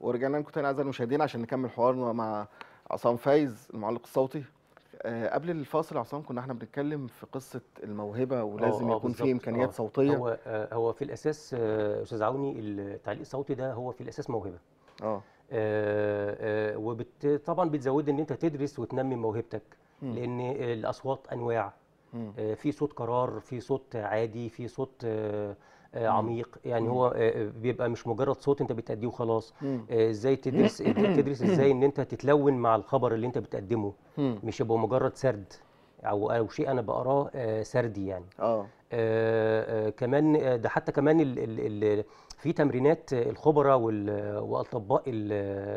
ورجعنا لكم تاني اعزائي المشاهدين عشان نكمل حوارنا مع عصام فايز المعلق الصوتي آه، قبل الفاصل يا عصام كنا احنا بنتكلم في قصه الموهبه ولازم آه، يكون في بالظبط. امكانيات آه. صوتيه هو آه، هو في الاساس آه، استاذ عوني التعليق الصوتي ده هو في الاساس موهبه اه وطبعا بتزود ان انت تدرس وتنمي موهبتك مم. لان الاصوات انواع مم. آه، في صوت قرار في صوت عادي في صوت آه، آه، مم. عميق يعني مم. هو آه، بيبقى مش مجرد صوت انت بتأديه وخلاص مم. آه، ازاي تدرس تدرس ازاي ان انت تتلون مع الخبر اللي انت بتقدمه مم. مش يبقى مجرد سرد او او شيء انا بقراه آه، سردي يعني اه آه، آه، كمان آه، ده حتى كمان ال ال ال في تمرينات آه، الخبراء وال- والاطباء ال-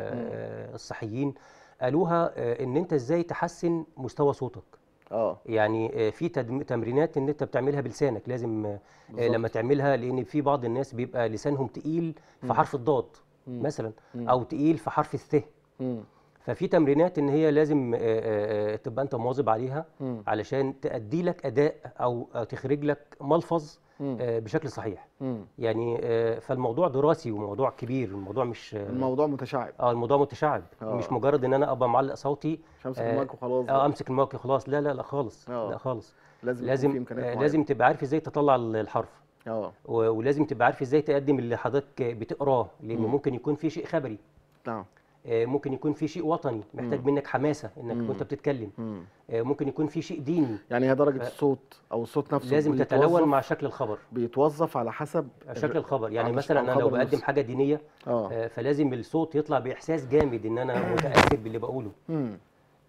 آه، الصحيين قالوها آه، ان انت ازاي تحسن مستوى صوتك اه يعني آه، في تدم- تمرينات ان انت بتعملها بلسانك لازم آه، بالظبط. لما تعملها لان في بعض الناس بيبقى لسانهم تقيل في مم. حرف الضاد مم. مثلا مم. او تقيل في حرف الث مم. ففي تمرينات ان هي لازم آه، آه، آه، تبقى انت مواظب عليها مم. علشان تأدي لك اداء او أو تخرج لك ملفظ مم. آه، بشكل صحيح مم. يعني آه، فالموضوع دراسي وموضوع كبير الموضوع مش آه، الموضوع متشعب اه الموضوع متشعب آه. مش مجرد ان انا ابقى معلق صوتي مش همسك آه، المايك وخلاص اه بقى. امسك المايك خلاص لا لا لا خالص آه. لا خالص لازم يكون في لازم امكانيات آه، معينة. لازم تبقى عارف ازاي تطلع ال- الحرف اه و- ولازم تبقى عارف ازاي تقدم اللي حضرتك بتقراه لان مم. ممكن يكون في شيء خبري نعم آه، ممكن يكون في شيء وطني محتاج مم. منك حماسه انك مم. وانت بتتكلم مم. آه، ممكن يكون في شيء ديني يعني هي درجه ف- الصوت او الصوت نفسه لازم بيتوظف- تتلون مع شكل الخبر بيتوظف على حسب شكل الخبر يعني على مثلا على انا لو الخبر بقدم نفسه. حاجه دينيه اه آه، فلازم الصوت يطلع باحساس جامد ان انا متاثر باللي بقوله مم.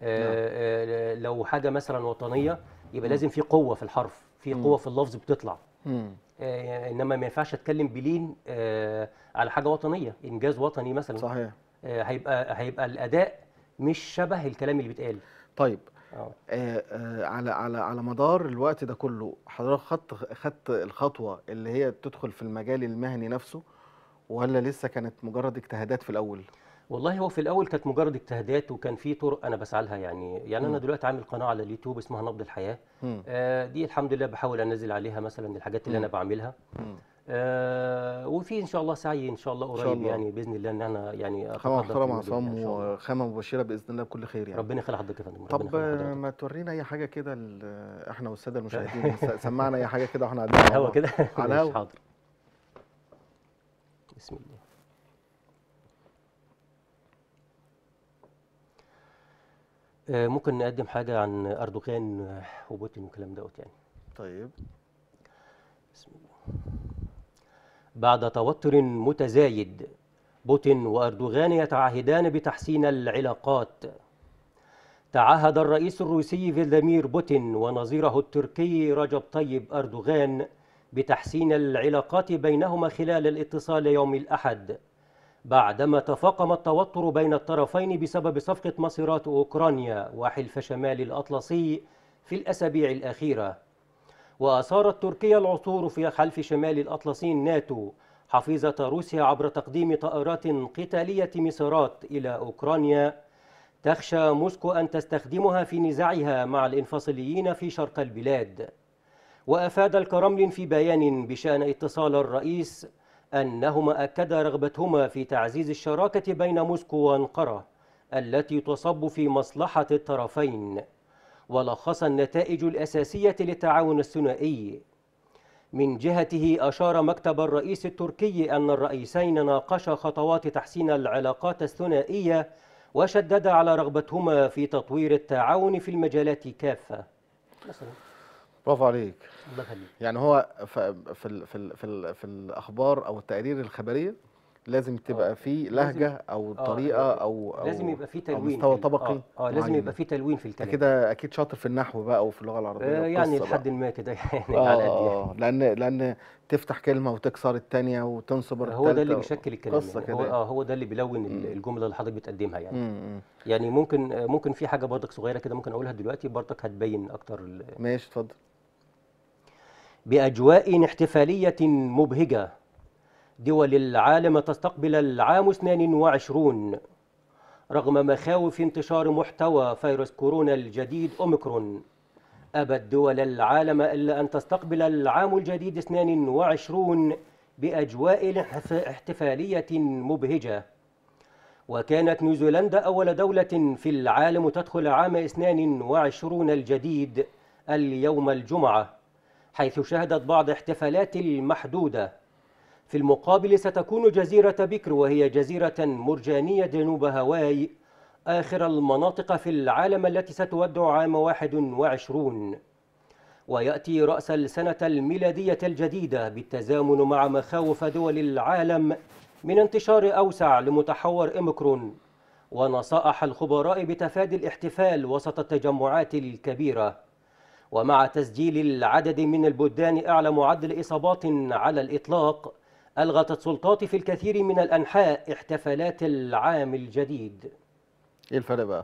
آه، آه، لو حاجه مثلا وطنيه يبقى لازم في قوه في الحرف في مم. قوه في اللفظ بتطلع مم. آه، انما ما ينفعش اتكلم بلين آه، على حاجه وطنيه انجاز وطني مثلا صحيح آه، هيبقى هيبقى الاداء مش شبه الكلام اللي بيتقال طيب اه آه آه على على على مدار الوقت ده كله حضرتك خدت خدت الخطوه اللي هي تدخل في المجال المهني نفسه ولا لسه كانت مجرد اجتهادات في الاول؟ والله هو في الاول كانت مجرد اجتهادات وكان في طرق انا بسعى لها يعني يعني انا مم. دلوقتي عامل قناه على اليوتيوب اسمها نبض الحياه مم. آه، دي الحمد لله بحاول انزل عليها مثلا الحاجات اللي انا مم. بعملها مم. آه، وفي ان شاء الله سعي ان شاء الله إن شاء قريب الله. يعني باذن الله ان انا يعني خامة اتقدم في محترمة المجال عصام يعني ان شاء الله وخامة مبشرة بإذن الله بكل خير يعني ربنا يخلي حضرتك يا فندم ربنا طب يخلي آه، حضرتك ما تورينا أي حاجة كده ال- إحنا والسادة المشاهدين س- سمعنا أي حاجة كده وإحنا قاعدين على مع الهوا بعض. كده على ماشي، الهوا حاضر بسم الله آه، ممكن نقدم حاجة عن أردوغان آه، وبوتين والكلام دوت يعني طيب بسم الله بعد توتر متزايد بوتين وأردوغان يتعهدان بتحسين العلاقات تعهد الرئيس الروسي فلاديمير بوتين ونظيره التركي رجب طيب أردوغان بتحسين العلاقات بينهما خلال الاتصال يوم الأحد بعدما تفاقم التوتر بين الطرفين بسبب صفقة مصيرات أوكرانيا وحلف شمال الأطلسي في الأسابيع الأخيرة وأثارت تركيا العثور في حلف شمال الأطلسي الناتو حفيظة روسيا عبر تقديم طائرات قتالية مسارات إلى أوكرانيا تخشى موسكو أن تستخدمها في نزاعها مع الانفصاليين في شرق البلاد وأفاد الكرملين في بيان بشأن اتصال الرئيس أنهما أكدا رغبتهما في تعزيز الشراكة بين موسكو وأنقرة التي تصب في مصلحة الطرفين ولخص النتائج الأساسية للتعاون الثنائي من جهته أشار مكتب الرئيس التركي أن الرئيسين ناقشا خطوات تحسين العلاقات الثنائية وشدد على رغبتهما في تطوير التعاون في المجالات كافة مثلا برافو عليك الله يخليك يعني هو ف- في ال في ال في, ال في الأخبار أو التقارير الخبرية لازم تبقى آه. في لازم- لهجة أو آه، طريقة آه، أو أو لازم يبقى في أو تلوين مستوى في ال- طبقي اه, آه لازم معين. يبقى في تلوين في أنت الكلام كده أكيد شاطر في النحو بقى وفي اللغة العربية آه يعني والقصة لحد بقى. ما كده يعني على قد يعني اه لان لان تفتح كلمه وتكسر الثانيه وتنصب هو ده اللي التالتة. بيشكل الكلام قصه يعني هو كده اه هو ده اللي بيلون ال- مم. الجمله اللي حضرتك بتقدمها يعني امم يعني ممكن آه، ممكن في حاجه برضك صغيره كده ممكن اقولها دلوقتي برضك هتبين اكتر ال- ماشي اتفضل باجواء احتفاليه مبهجه دول العالم تستقبل العام 22 رغم مخاوف انتشار محتوى فيروس كورونا الجديد اوميكرون أبت دول العالم إلا أن تستقبل العام الجديد 22 بأجواء احتف- احتفالية مبهجة وكانت نيوزيلندا أول دولة في العالم تدخل عام 22 الجديد اليوم الجمعة حيث شهدت بعض احتفالات المحدودة في المقابل ستكون جزيرة بكر وهي جزيرة مرجانية جنوب هاواي آخر المناطق في العالم التي ستودع عام 21 ويأتي رأس السنة الميلادية الجديدة بالتزامن مع مخاوف دول العالم من انتشار أوسع لمتحور إميكرون ونصائح الخبراء بتفادي الاحتفال وسط التجمعات الكبيرة ومع تسجيل العدد من البلدان أعلى معدل إصابات على الإطلاق ألغت السلطات في الكثير من الأنحاء احتفالات العام الجديد ايه الفرق بقى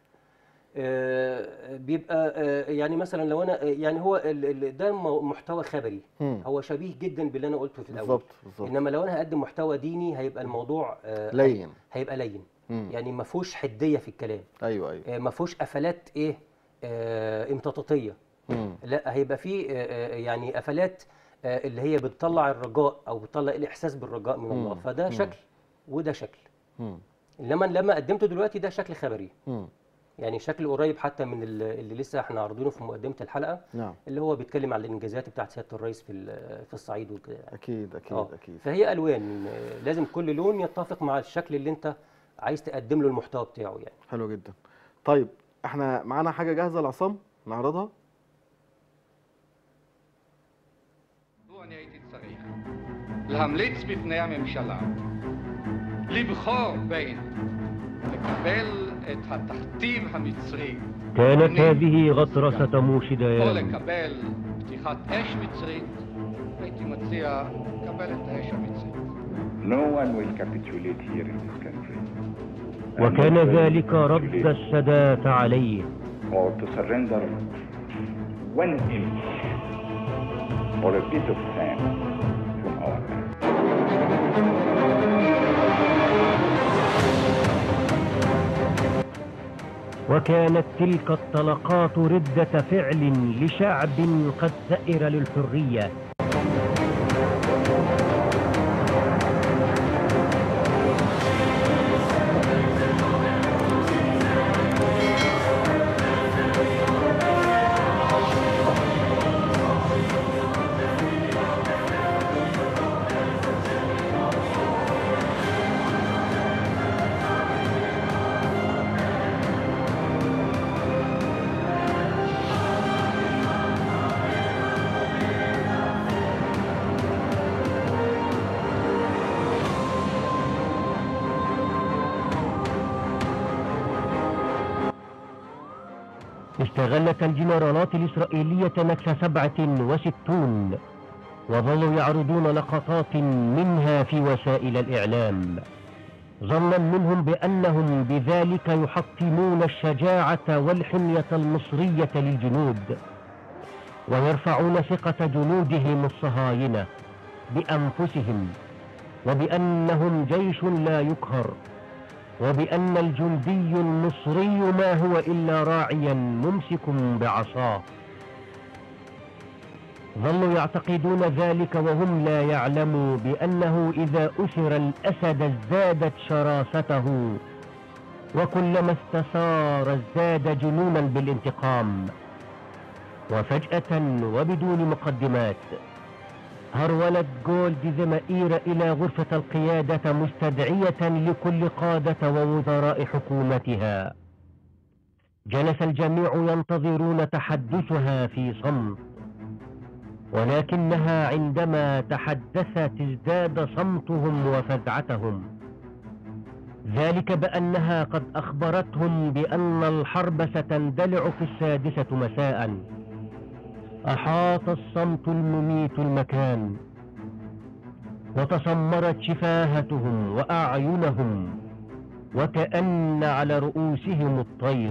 آه، بيبقى آه، يعني مثلا لو انا آه، يعني هو ال- ال- ده م- محتوى خبري مم. هو شبيه جدا باللي انا قلته في الاول بالظبط بالظبط انما لو انا هقدم محتوى ديني هيبقى الموضوع آه، لين هيبقى لين مم. يعني ما فيهوش حديه في الكلام ايوه ايوه آه، ما فيهوش قفلات ايه آه، امتطاطيه مم. لا هيبقى فيه آه، آه، يعني قفلات آه، اللي هي بتطلع الرجاء او بتطلع الاحساس بالرجاء من الله مم. فده مم. شكل وده شكل مم. انما لما قدمته دلوقتي ده شكل خبري مم. يعني شكل قريب حتى من ال- اللي لسه احنا عارضينه في مقدمه الحلقه نعم اللي هو بيتكلم عن الانجازات بتاعت سياده الرئيس في ال- في الصعيد وكده يعني. اكيد اكيد اه اكيد فهي الوان آه، لازم كل لون يتفق مع الشكل اللي انت عايز تقدم له المحتوى بتاعه يعني حلو جدا طيب احنا معانا حاجه جاهزه لعصام نعرضها לו אני הייתי צריך להמליץ בפני הממשלה לבחור בין לקבל את התכתיב המצרי كانت פנים, هذه غطرسة موش או ديان לקבל פתיחת אש מצרית, הייתי מציע לקבל את האש המצרית. No one will capitulate here in this country. And وكان no one will ذلك رد capitulate السادات عليه Or to surrender one inch or a bit of sand from our land. وكانت تلك الطلقات ردة فعل لشعب قد سئر للحرية استغلت الجنرالات الإسرائيلية نكسة سبعة وستون وظلوا يعرضون لقطات منها في وسائل الإعلام ظنا منهم بأنهم بذلك يحطمون الشجاعة والحمية المصرية للجنود ويرفعون ثقة جنودهم الصهاينة بأنفسهم وبأنهم جيش لا يقهر وبأن الجندي المصري ما هو إلا راعيا ممسك بعصاه ظلوا يعتقدون ذلك وهم لا يعلموا بأنه إذا أسر الأسد ازدادت شراسته وكلما استثار ازداد جنونا بالانتقام وفجأة وبدون مقدمات هرولت جولد زمائير إلى غرفة القيادة مستدعية لكل قادة ووزراء حكومتها جلس الجميع ينتظرون تحدثها في صمت ولكنها عندما تحدثت ازداد صمتهم وفزعتهم ذلك بأنها قد أخبرتهم بأن الحرب ستندلع في السادسة مساءً أحاط الصمت المميت المكان وتسمرت شفاهتهم وأعينهم وكأن على رؤوسهم الطير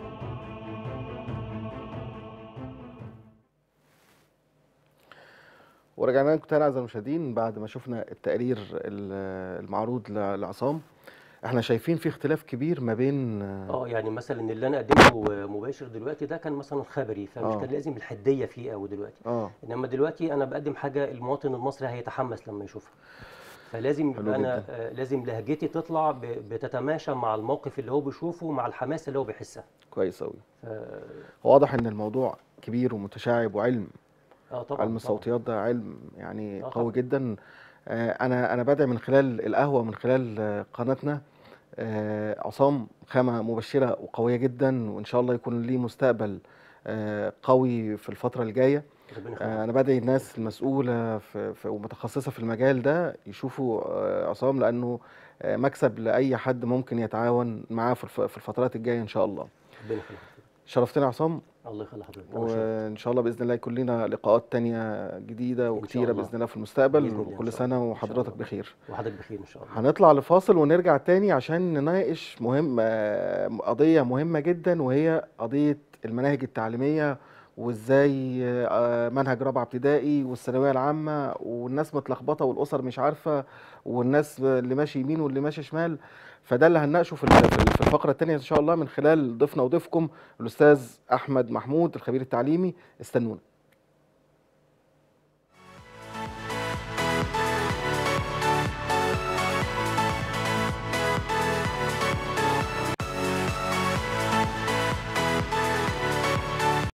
ورجعنا لكم تاني اعزائي المشاهدين بعد ما شفنا التقرير ال- المعروض ل- لعصام احنا شايفين في اختلاف كبير ما بين اه يعني مثلا اللي انا قدمته مباشر دلوقتي ده كان مثلا خبري فمش آه. كان لازم الحديه فيه قوي دلوقتي اه انما دلوقتي انا بقدم حاجه المواطن المصري هيتحمس لما يشوفها فلازم حلو يبقى انا جدا. آه، لازم لهجتي تطلع ب- بتتماشى مع الموقف اللي هو بيشوفه مع الحماسه اللي هو بيحسها كويس قوي ف- واضح ان الموضوع كبير ومتشعب وعلم اه طبعا علم طبعاً. الصوتيات ده علم يعني آه قوي طبعاً. جدا آه، انا انا بدعي من خلال القهوه من خلال آه، قناتنا آه، عصام خامه مبشره وقويه جدا وان شاء الله يكون ليه مستقبل آه، قوي في الفتره الجايه ربنا يخليك. آه، انا بدعي الناس المسؤوله في في ومتخصصه في المجال ده يشوفوا آه، عصام لانه آه، مكسب لاي حد ممكن يتعاون معاه في الف- في الفترات الجايه ان شاء الله ربنا يخليك شرفتنا يا عصام الله يخلي حضرتك أنا شاكر. وان شاء الله باذن الله يكون لنا لقاءات تانية جديده وكتيره الله. باذن الله في المستقبل بإذن الله إن وكل شاء سنه الله. إن شاء وحضرتك الله. بخير وحضرتك بخير ان شاء الله هنطلع لفاصل ونرجع تاني عشان نناقش مهم آه، قضيه مهمه جدا وهي قضيه المناهج التعليميه وازاي آه، منهج رابعه ابتدائي والثانويه العامه والناس متلخبطه والاسر مش عارفه والناس اللي ماشي يمين واللي ماشي شمال فده اللي هنناقشه في ال- في ال- في الفقره الثانيه ان شاء الله من خلال ضيفنا وضيفكم الاستاذ احمد محمود الخبير التعليمي استنونا